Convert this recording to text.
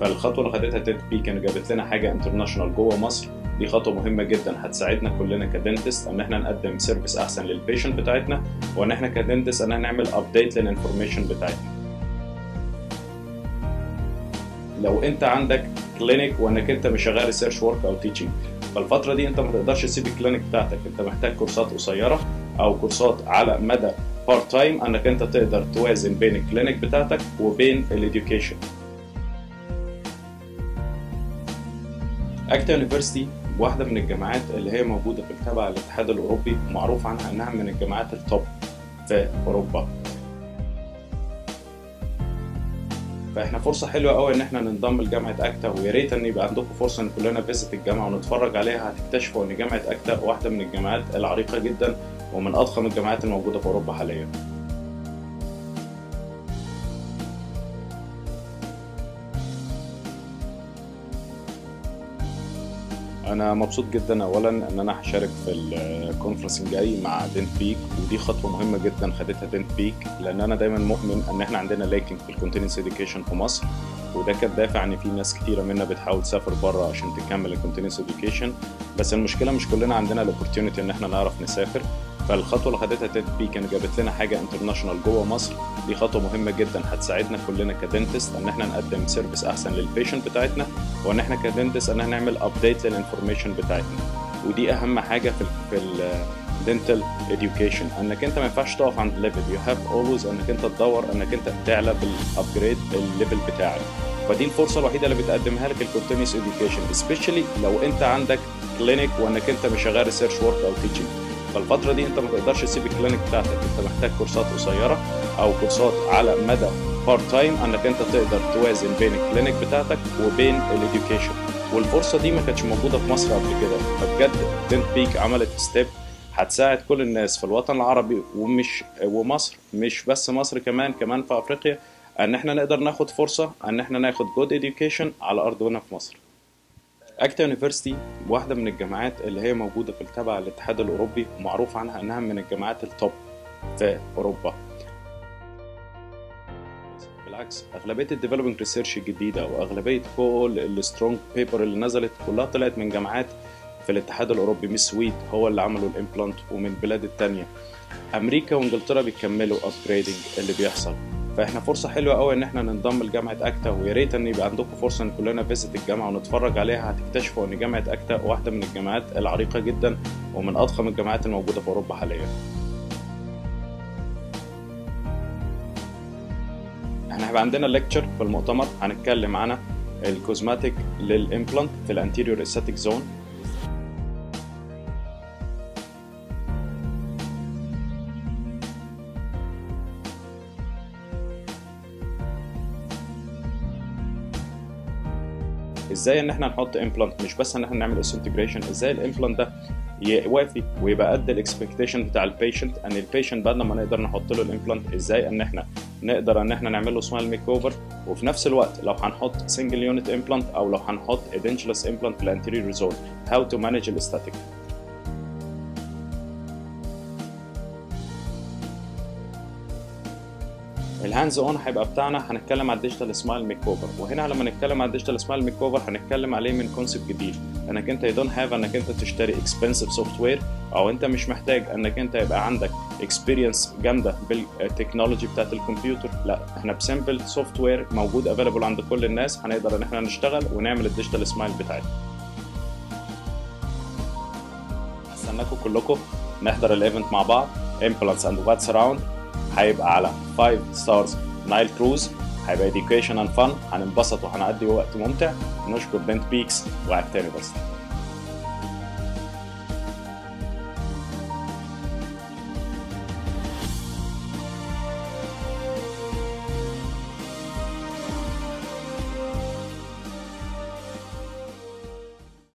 فالخطوه اللي خدتها دنت بيك كانت جابت لنا حاجه انترناشونال جوه مصر دي خطوه مهمه جدا هتساعدنا كلنا كدنتست ان احنا نقدم سيرفيس احسن للبيشنت بتاعتنا وان احنا كدنتست ان احنا نعمل ابديت للانفورميشن بتاعتنا لو انت عندك كلينيك وانك انت مش شغال ريسيرش ورك او تيتشنج فالفتره دي انت ما تقدرش تسيب الكلينيك بتاعتك انت محتاج كورسات قصيره او كورسات على مدى بارت تايم انك انت تقدر توازن بين الكلينيك بتاعتك وبين الاديوكيشن اكتا يونيفرسيتي واحدة من الجامعات اللي هي موجودة في تبع الاتحاد الأوروبي ومعروف عنها إنها من الجامعات التوب في أوروبا. فاحنا فرصة حلوة قوي إن احنا ننضم لجامعة أكتا ويا ريت إن يبقى عندكم فرصة إن كلنا فيزيت الجامعة ونتفرج عليها هتكتشفوا إن جامعة أكتا واحدة من الجامعات العريقة جدا ومن أضخم الجامعات الموجودة في أوروبا حاليا. انا مبسوط جدا اولا ان انا هشارك في الكونفرنس الجاي مع دنت بيك ودي خطوه مهمه جدا خدتها دنت بيك لان انا دايما مؤمن ان احنا عندنا لاكينج في الكونتيننس اديوكيشن في مصر وده كان دافع ان في ناس كتيره منا بتحاول تسافر بره عشان تكمل الكونتيننس اديوكيشن بس المشكله مش كلنا عندنا الاوبورتيونيتي ان احنا نعرف نسافر فالخطوه اللي خدتها دنت بيك كانت جابت لنا حاجه انترناشونال جوه مصر دي خطوه مهمه جدا هتساعدنا كلنا كدنتست ان احنا نقدم سيرفيس احسن للبيشنت بتاعتنا وان احنا كدنتست ان احنا نعمل ابديت للانفورميشن بتاعتنا ودي اهم حاجه في ال في الدنتال education انك انت ما ينفعش تقف عند ليفل يو هاف اولويز انك انت تدور انك انت تعلى بالابجريد الليفل بتاعك فدي الفرصه الوحيده اللي بتقدمها لك الكونتينيوس education سبيشالي لو انت عندك كلينيك وانك انت مش شغال ريسيرش ورك او تيتشنج فالفترة دي انت ما تقدرش تسيب الكلينيك بتاعتك انت محتاج كورسات قصيرة او كورسات على مدى بارت تايم انك انت تقدر توازن بين الكلينيك بتاعتك وبين الاديوكيشن والفرصة دي ما كانتش موجودة في مصر قبل كده فبجد دنت بيك عملت ستيب هتساعد كل الناس في الوطن العربي ومش ومصر مش بس مصر كمان كمان في افريقيا ان احنا نقدر ناخد فرصة ان احنا ناخد جود education على ارضنا في مصر اكتا يونيفرسيتي واحدة من الجامعات اللي هي موجودة في تبع الاتحاد الأوروبي ومعروف عنها إنها من الجامعات التوب في أوروبا. بالعكس أغلبية الديفلوبينج ريسيرش الجديدة وأغلبية كل السترونج بيبر اللي نزلت كلها طلعت من جامعات في الاتحاد الأوروبي من السويد هو اللي عملوا الإمبلانت ومن البلاد التانية. أمريكا وإنجلترا بيكملوا أبجريدنج اللي بيحصل فاحنا فرصه حلوه قوي ان احنا ننضم لجامعه اكتا ويا ريت ان يبقى عندكم فرصه ان كلنا فيزيت الجامعه ونتفرج عليها هتكتشفوا ان جامعه اكتا واحده من الجامعات العريقه جدا ومن اضخم الجامعات الموجوده في اوروبا حاليا احنا هيبقى عندنا ليكتشر في المؤتمر هنتكلم عن الكوزماتيك للامبلانت في الانتيريور استاتيك زون ازاي ان احنا نحط امبلانت مش بس ان احنا نعمل اسنتجريشن ازاي الامبلانت ده يوافي ويبقى قد الاكسبكتيشن بتاع البيشنت ان البيشنت بعد ما نقدر نحط له الامبلانت ازاي ان احنا نقدر ان احنا نعمل له سمايل ميك اوفر وفي نفس الوقت لو هنحط سنجل يونت امبلانت او لو هنحط ادنشلس امبلانت في الانتيريور زون هاو تو مانج الاستاتيك الهاندز اون هيبقى بتاعنا هنتكلم على الديجيتال سمايل ميك اوفر وهنا لما نتكلم على الديجيتال سمايل ميك اوفر هنتكلم عليه من كونسيبت جديد انك انت يدون هاف انك انت تشتري اكسبنسيف سوفت وير او انت مش محتاج انك انت يبقى عندك اكسبيرينس جامده بالتكنولوجي بتاعت الكمبيوتر لا احنا بسمبل سوفت وير موجود افيلبل عند كل الناس هنقدر ان احنا نشتغل ونعمل الديجيتال سمايل بتاعتنا استناكم كلكم نحضر الايفنت مع بعض implants and what's around هيبقى على 5 ستارز نايل كروز هيبقى education and fun هننبسط وهنقضي وقت ممتع نشكر بنت بيكس وعكتاني بس